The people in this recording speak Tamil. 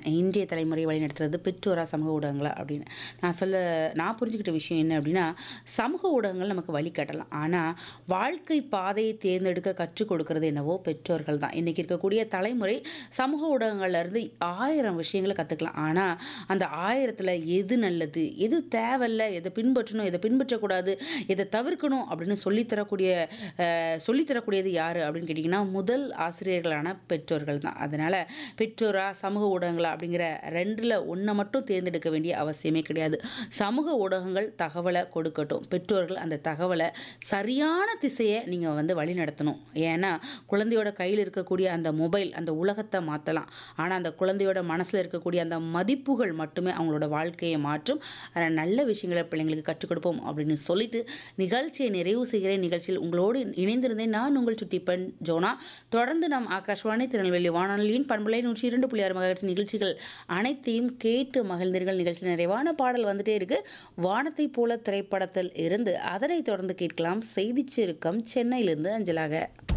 இன்றைய தலைமுறையை வழிநடத்துறது பெற்றோரா சமூக ஊடகங்களா அப்படின்னு நான் சொல்ல நான் புரிஞ்சுக்கிட்ட விஷயம் என்ன அப்படின்னா சமூக ஊடகங்கள் நமக்கு வழிகாட்டலாம் ஆனால் வாழ்க்கை பாதையை தேர்ந்தெடுக்க கற்றுக் கொடுக்கறது என்னவோ பெற்றோர்கள் தான் இன்றைக்கி இருக்கக்கூடிய தலைமுறை சமூக ஊடகங்கள்ல இருந்து ஆயிரம் விஷயங்களை கற்றுக்கலாம் ஆனால் அந்த ஆயிரத்தில் எது நல்லது எது தேவையில்ல எதை பின்பற்றணும் எதை பின்பற்றக்கூடாது எதை தவிர்க்கணும் அப்படின்னு சொல்லித்தரக்கூடிய அஹ், சொல்லித்தரக்கூடியது யார் அப்படின்னு கேட்டிங்கன்னா முதல் ஆசிரியர்களான பெற்றோர்கள் தான் அதனால் பெற்றோரா சமூக ஊடகங்களா அப்படிங்கிற ரெண்டில் ஒன்றை மட்டும் தேர்ந்தெடுக்க வேண்டிய அவசியமே கிடையாது சமூக ஊடகங்கள் தகவலை கொடுக்கட்டும் பெற்றோர்கள் அந்த தகவலை சரியான திசையை நீங்கள் வந்து வழி நடத்தணும் ஏன்னா குழந்தையோட கையில் இருக்கக்கூடிய அந்த மொபைல் அந்த உலகத்தை மாற்றலாம் ஆனால் அந்த குழந்தையோட மனசில் இருக்கக்கூடிய அந்த மதிப்புகள் மட்டுமே அவங்களோட வாழ்க்கையை மாற்றும் அதனால் நல்ல விஷயங்களை பிள்ளைங்களுக்கு கற்றுக் கொடுப்போம் அப்படின்னு சொல்லிட்டு நிகழ்ச்சியை நிறைவு செய்கிறேன் நிகழ்ச்சியில் உங்களோடு இணைந்திருந்தேன் நான் உங்கள் சுட்டிப்பன் ஜோனா தொடர்ந்து நம் ஆகாஷ்வாணி திருநெல்வேலி வானொலியின் பண்பலை நூற்றி இரண்டு புள்ளி ஆறு மகர்ஸ் நிகழ்ச்சிகள் அனைத்தையும் கேட்டு மகிழ்ந்தீர்கள் நிகழ்ச்சி நிறைவான பாடல் வந்துட்டே இருக்கு வானத்தை போல திரைப்படத்தில் இருந்து அதனை தொடர்ந்து கேட்கலாம் செய்திச் சுருக்கம் சென்னையிலிருந்து அஞ்சலாக